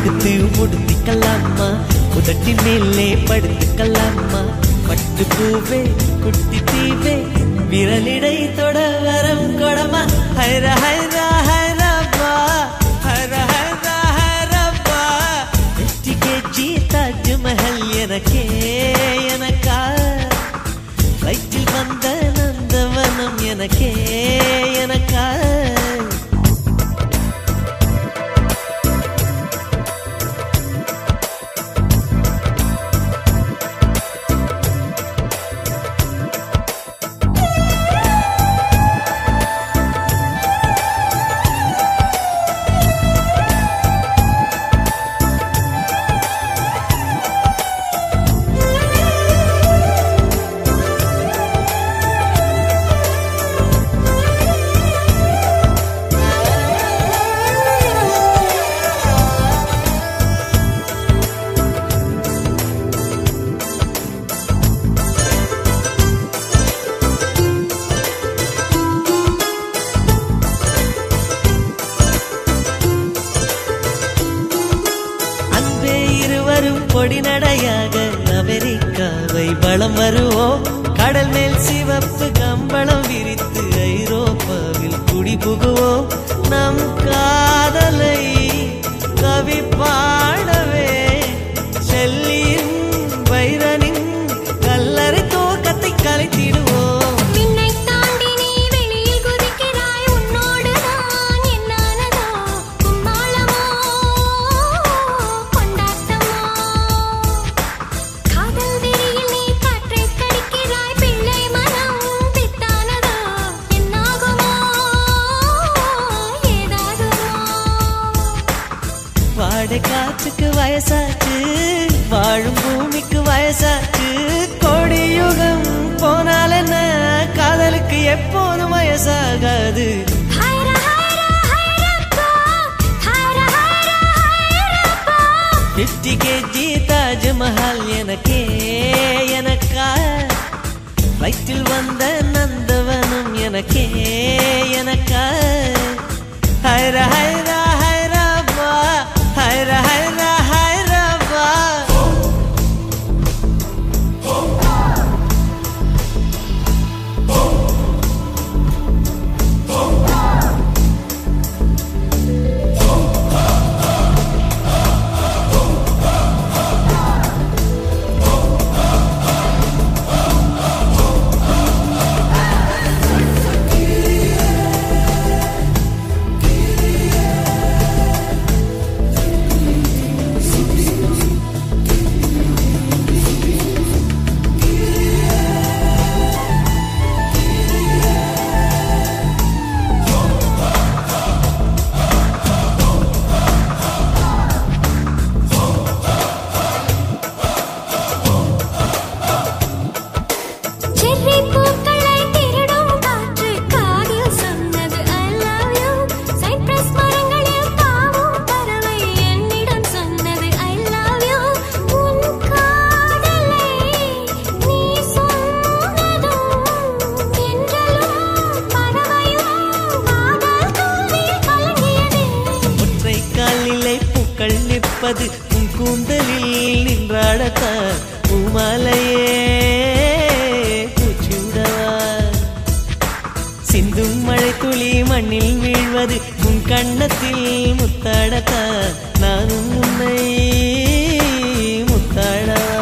எடுத்து உடுத்திக்கலாமா உதட்டின் மேலே படுத்துக்கலாமா பட்டு பூவே குட்டி தீவே விரலிடை தொட வரம் கொடமா ஹைர ஹைர ஹைரப்பா ஹைர ஹைர ஹைரப்பா வெற்றி கேஜி தாஜ்மஹல் எனக்கே எனக்கா வயிற்றில் வந்த நந்தவனம் எனக்கே எனக்கா அன்பே இருவரும் பொடி நடையாக அமெரிக்காவை வளம் வருவோம் கடல் மேல் சிவப்பு கம்பளம் விரித்து ஐரோப்பாவில் குடி புகுவோம் நம் காதலை கவி பாடவே செல்லியின் வைரனின் கல்லறை தோக்கத்தை கலைத்திடுவோம் விண்ணை தாண்டி நீ வெளியில் குதிக்கிறாய் உன்னோடு நான் என்னானதோ கும்மாளமோ கொண்டாட்டமோ காதல் வெறியில் நீ காற்றை கடிக்கிறாய் பிள்ளை மனம் பித்தானதோ என்னாகுமோ ஏதாகுமோ வாடை காற்றுக்கு வயசாச்சு வாழும் பூமிக்கு வயசாச்சு கோடி யுகம் போனால் என்ன காதலுக்கு எப்போதும் வயசாகாது ஹைர ஹைர ஹைரப்பா ஹைர ஹைர ஹைரப்பா பிப்டி கேஜி தாஜ்மஹால் எனக்கே எனக்கா வயிற்றில் வந்த நந்தவனம் எனக்கே எனக்கா ஹைர ஹைர ஹைரப்பா ஹைர ஹைர ஹைரப்பா செர்ரி பூக்களை திருடும் காற்று காதில் சொன்னது I love you சைப்ரஸ் மரங்களில் தாவும் பறவை என்னிடம் சொன்னது I love you உன் காதலை நீ சொன்னதும் என்றலும் பறவையும் காதல் தூவில் கலங்கியது ஒற்றை காலிலே பூக்கள் நிற்பது உன் கூந்தலில் நின்றாடத்தான் பூமாலையே பூச்சிவிடவா சிந்தும் மழை துளி மண்ணில் வீழ்வது உன் கண்ணத்தில் முத்தாடத்தான் நானும் உன்னை முத்தாடவா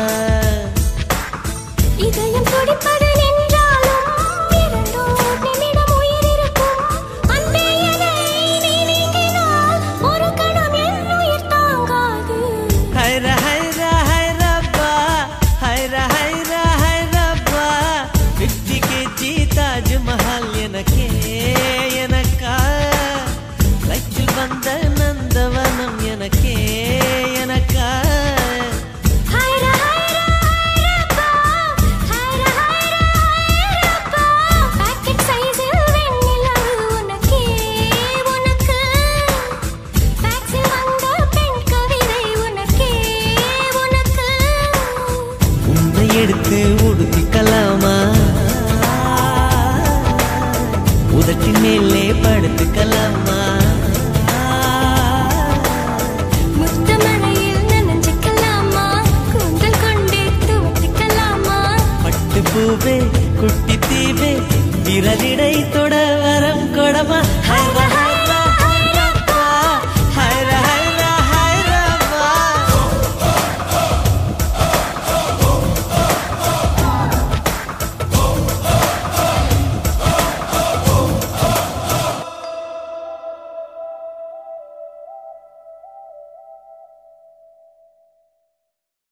இதயம் துடிப்பது நின்றாலும் இரண்டோர் நிமிடம் உயிர் இருக்கும் அன்பே என்னை நீ நீங்கினால் ஒரு கணம் என் உயிர் தாங்காது ஹைர ஹைர ஹைரப்பா ஹைர ஹைர ஹைரப்பா பிப்டி கேஜி தாஜ்மஹால் எனக்கே எனக்கா வயிற்றில் வந்த நந்தவனம் எனக்கே எனக்கா ஹைர ஹைர ஹைரப்பா ஹைர ஹைர ஹைரப்பா பாக்கெட் சைஸில் வெண்ணிலவு உனக்கே உனக்கு டாக்ஸில் வந்த பெண் கவிதை உனக்கே உனக்கு உன்னை எடுத்து உடுத்திக்கலாமா உதட்டின் மேலே படுத்துக்கலாமா முத்தமன் விரலிடை தொட வரம் கொடமா